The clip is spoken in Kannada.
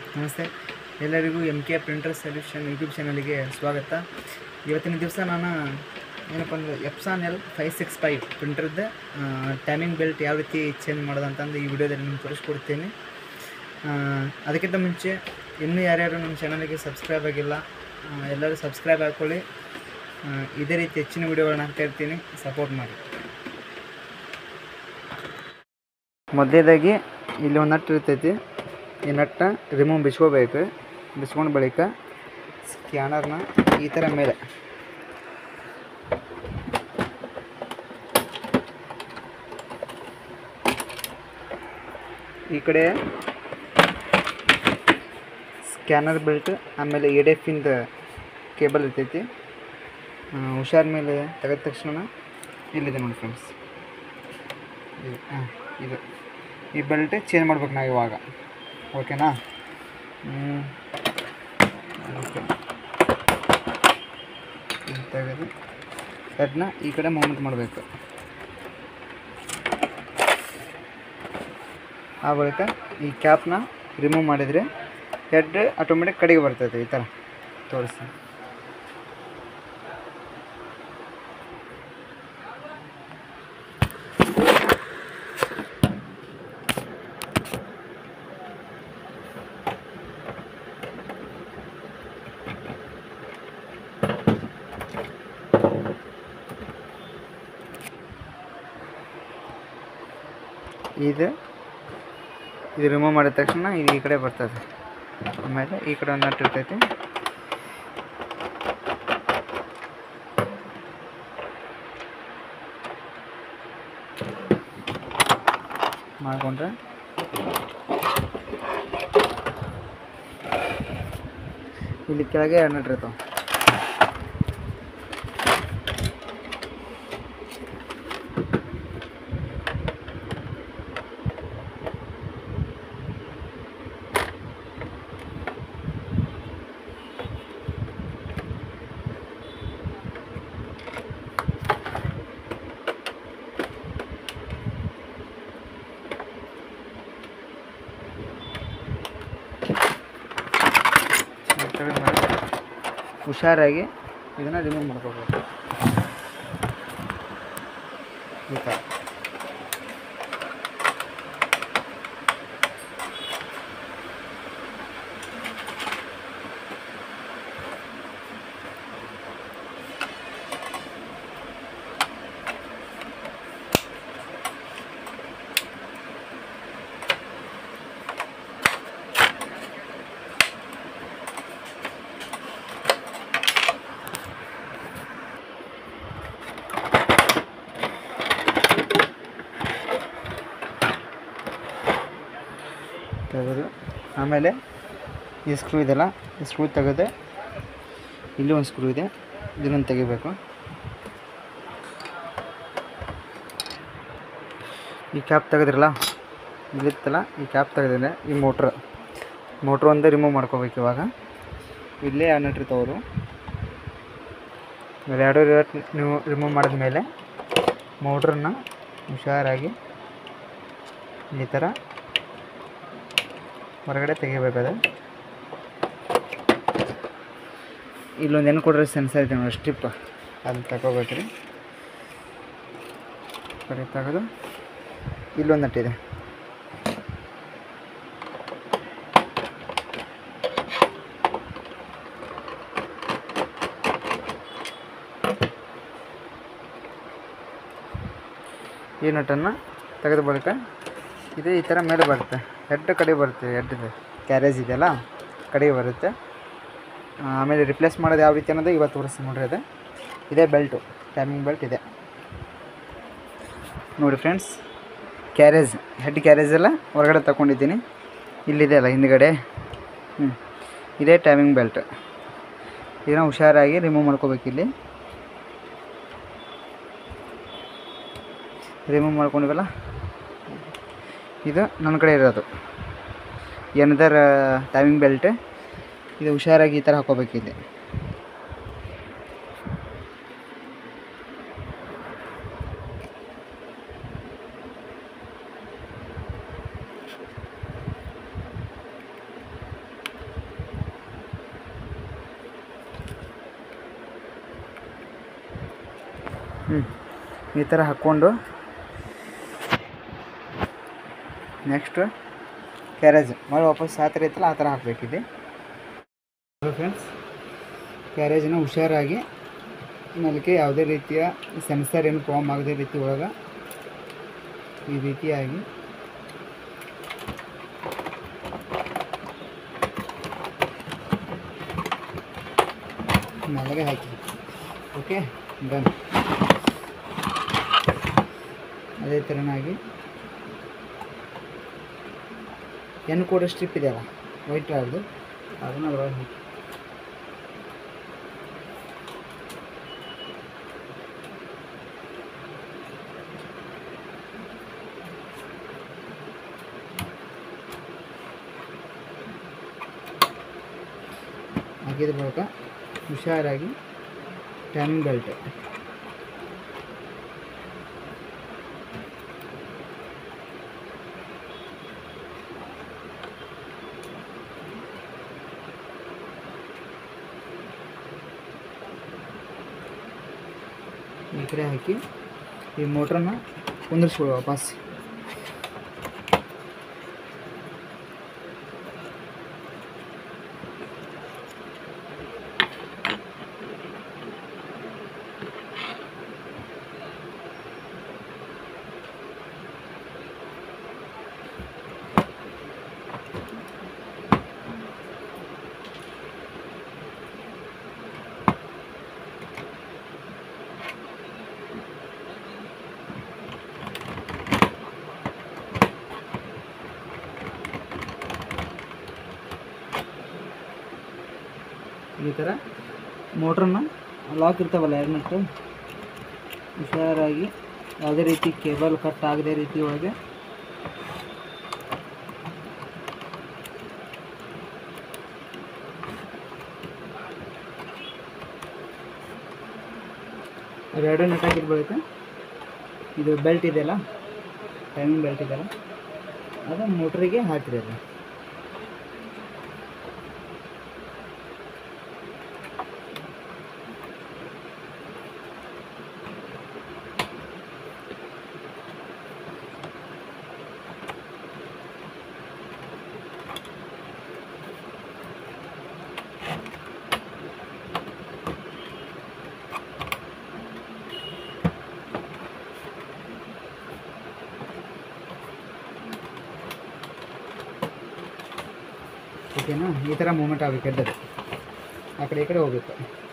ನಮಸ್ತೆ ಎಲ್ಲರಿಗೂ M K printer solution YouTube ಚಾನಲ್ಗೆ ಸ್ವಾಗತ ಇವತ್ತಿನ ದಿವಸ ನಾನು ಏನಪ್ಪ ಅಂದರೆ Epson L five six five ಪ್ರಿಂಟರ್ದು ಟೈಮಿಂಗ್ ಬೆಲ್ಟ್ ಯಾವ ರೀತಿ ಚೇಂಜ್ ಮಾಡೋದು ಅಂತಂದು ಈ ವಿಡಿಯೋದಲ್ಲಿ ನಿಮ್ಗೆ ತೋರಿಸ್ಕೊಡ್ತೀನಿ ಆ, ಅದಕ್ಕಿಂತ ಮುಂಚೆ ಇನ್ನೂ ಯಾರ್ಯಾರು ನಮ್ಮ ಚಾನಲ್ಗೆ ಸಬ್ಸ್ಕ್ರೈಬ್ ಆಗಿಲ್ಲ ಆ, ಎಲ್ಲರೂ ಸಬ್ಸ್ಕ್ರೈಬ್ ಹಾಕ್ಕೊಳ್ಳಿ ಆ, ಇದೇ ರೀತಿ ಹೆಚ್ಚಿನ ವಿಡಿಯೋಗಳನ್ನ ಹಾಕ್ತಾ ಇರ್ತೀನಿ ಸಪೋರ್ಟ್ ಮಾಡಿ ಮೊದಲೇದಾಗಿ ಇಲ್ಲಿ ಒಂದು ನಟ್ ಇರ್ತೈತಿ ಈ ನಟ್ನ ರಿಮೂವ್ ಬಿಚ್ಕೋಬೇಕು ಬಿಚ್ಕೊಂಡ ಬಳಿಕ ಸ್ಕ್ಯಾನರ್ನ ಈ ಥರ ಮೇಲೆ ಈ ಕಡೆ ಸ್ಕ್ಯಾನರ್ ಬೆಲ್ಟ್ ಆಮೇಲೆ ಎ ಡಿ ಎಫಿಂದ ಕೇಬಲ್ ಇರ್ತೈತಿ ಹುಷಾರ್ ಮೇಲೆ ತೆಗೆದ ತಕ್ಷಣ ಇಲ್ಲಿದೆ ನೋಡಿ ಫ್ರೆಂಡ್ಸ್ ಇದು ಹಾಂ ಇದು ಈ ಬೆಲ್ಟ್ ಚೇಂಜ್ ಮಾಡ್ಬೇಕು ನಾವು ಇವಾಗ ಓಕೆನಾ ಹ್ಮ್. ಅದಕ್ಕೆ ಇದು ತೆಗೆದು ಅದನ್ನ ಈ ಕಡೆ ಮೂಮೆಂಟ್ ಮಾಡಬೇಕು ಆ ಬಳಿಕ ಈ ಕ್ಯಾಪ್ನ ರಿಮೂವ್ ಮಾಡಿದರೆ ಹೆಡ್ ಆಟೋಮೆಟಿಕ್ ಕಡೆಗೆ ಬರ್ತೈತೆ ಈ ಥರ ತೋರಿಸಿ ಇದು ಇದು ರಿಮೂವ್ ಮಾಡಿದ ತಕ್ಷಣ ಇದು ಈ ಕಡೆ ಬರ್ತದೆ ಆಮೇಲೆ ಈ ಕಡೆ ಒಂದು ನಟ್ ಇರ್ತೈತಿ ಮಾಡಿಕೊಂಡ್ರೆ ಇಲ್ಲಿ ಕೆಳಗೆ ಎರಡು ನಟ್ ಇರ್ತಾವೆ ತೆಗೆದ್ಮೇಲೆ ಹುಷಾರಾಗಿ ಇದನ್ನು ರಿಮೂವ್ ಮಾಡ್ಕೋಬೇಕು ಈ ಥರ ತೆಗೆದು ಆಮೇಲೆ ಈ ಸ್ಕ್ರೂ ಇದೆಲ್ಲ ಈ ಸ್ಕ್ರೂ ತೆಗೆದು ಇಲ್ಲಿ ಒಂದು ಸ್ಕ್ರೂ ಇದೆ ಇದನ್ನು ತೆಗಿಬೇಕು ಈ ಕ್ಯಾಪ್ ತೆಗೆದ್ರಲ್ಲ ಇಲ್ಲಿತ್ತಲ್ಲ ಈ ಕ್ಯಾಪ್ ತೆಗೆದ್ರೆ ಈ ಮೋಟ್ರ್ ಮೋಟ್ರ್ ಒಂದೇ ರಿಮೂವ್ ಮಾಡ್ಕೋಬೇಕು ಇವಾಗ ಇಲ್ಲೇ ಎರಡು ನಟಿರ್ತಾವರು ಎರಡು ನೀವು ರಿಮೂವ್ ಮಾಡಿದ್ಮೇಲೆ ಮೋಟ್ರನ್ನ ಹುಷಾರಾಗಿ ಈ ಥರ ಹೊರಗಡೆ ತೆಗಿಬೇಕದು ಇಲ್ಲೊಂದು ಏನು ಕೊಡ್ರಿ ಸೆನ್ಸರ್ ಇದೆ ನೋಡಿ ಸ್ಟ್ರಿಪ್ ಅದನ್ನ ತಗೋಬೇಕ್ರಿ ಕಡೆ ತೆಗೆದು ಇಲ್ಲೊಂದು ನಟ್ಟಿದೆ ಈ ನಟನ್ನು ತೆಗೆದ ಬಳಿಕ ಇದು ಈ ಥರ ಮೇಲೆ ಬರುತ್ತೆ ಹೆಡ್ ಕಡೆ ಬರುತ್ತೆ ಹೆಡ್ ಕ್ಯಾರೇಜ್ ಇದೆಯಲ್ಲ ಕಡೆಗೆ ಬರುತ್ತೆ ಆ, ಆಮೇಲೆ ರಿಪ್ಲೇಸ್ ಮಾಡೋದು ಯಾವ ರೀತಿ ಅನ್ನೋದು ಇವತ್ತು ತೋರಿಸ್ತೀನಿ ನೋಡ್ರಿ ಅದು ಇದೇ ಬೆಲ್ಟು ಟೈಮಿಂಗ್ ಬೆಲ್ಟ್ ಇದೆ ನೋಡಿ ಫ್ರೆಂಡ್ಸ್ ಕ್ಯಾರೇಜ್ ಹೆಡ್ ಕ್ಯಾರೇಜ್ ಎಲ್ಲ ಹೊರಗಡೆ ತಗೊಂಡಿದ್ದೀನಿ ಇಲ್ಲಿದೆ ಅಲ್ಲ ಹಿಂದ್ಗಡೆ ಹ್ಞೂ ಇದೇ ಟೈಮಿಂಗ್ ಬೆಲ್ಟ್ ಇದನ್ನ ಹುಷಾರಾಗಿ ರಿಮೂವ್ ಮಾಡ್ಕೋಬೇಕು ಇಲ್ಲಿ ರಿಮೂವ್ ಮಾಡ್ಕೊಂಡಿವಲ್ಲ ಇದು ನನ್ನ ಕಡೆ ಇರೋದು ಏನದರ್ ಟೈಮಿಂಗ್ ಬೆಲ್ಟ್ ಇದು ಹುಷಾರಾಗಿ ಈ ಥರ ಹಾಕೋಬೇಕು ಇಲ್ಲಿ ಹ್ಞೂ ಈ ಥರ ಹಾಕ್ಕೊಂಡು ನೆಕ್ಸ್ಟ್ ಕ್ಯಾರೇಜ್ ಮಳೆ ವಾಪಸ್ ಆ ಥರ ಇತ್ತಲ್ಲ ಆ ಥರ ಹಾಕಬೇಕಿದೆ ಫ್ರೆಂಡ್ಸ್ ಕ್ಯಾರೇಜನ್ನ ಹುಷಾರಾಗಿ ಮೇಲಕ್ಕೆ ಯಾವುದೇ ರೀತಿಯ ಸೆನ್ಸರ್ ಏನು ಫಾರ್ಮ್ ಆಗದೇ ರೀತಿ ಒಳಗೆ ಈ ರೀತಿಯಾಗಿ ಮೇಲೆಗೆ ಹಾಕಿ ಓಕೆ ಡನ್ ಅದೇ ಥರನಾಗಿ ಎನ್ ಕೋಡ್ ಸ್ಟ್ರಿಪ್ ಇದೆಯಲ್ಲ ವೈಟ್ ಕಲರ್ದು ಅದನ್ನು ಅದರೊಳಗೆ ಹಾಕಿ ಹಾಕಿದ ಬಳಿಕ ಹುಷಾರಾಗಿ ಟೈಮಿಂಗ್ ಬೆಲ್ಟ್ ಈ ಕಡೆ ಹಾಕಿ ಈ ಮೋಟ್ರನ್ನ ಕುಂದಿರಿಸ್ಬಿಡು ವಾಪಸ್ ಈ ಥರ ಮೋಟ್ರನ್ನ ಲಾಕ್ ಇರ್ತಾವಲ್ಲ ಎರಡು ನಟ್ಟು ಹುಷಾರಾಗಿ ಯಾವುದೇ ರೀತಿ ಕೇಬಲ್ ಕಟ್ ಆಗದೆ ರೀತಿ ಒಳಗೆ ಎರಡು ನಟ್ ಹಾಕಿದ ಬಳಿಕ ಇದು ಬೆಲ್ಟ್ ಇದೆಯಲ್ಲ ಟೈಮಿಂಗ್ ಬೆಲ್ಟ್ ಇದೆಯಲ್ಲ ಅದು ಮೋಟ್ರಿಗೆ ಹಾಕಿರಿ ಅದು ಓಕೆನಾ ಈ ಥರ ಮೂಮೆಂಟ್ ಆಗಬೇಕು ಎದ್ದದು ಆ ಕಡೆ ಈ ಕಡೆ ಹೋಗ್ಬೇಕು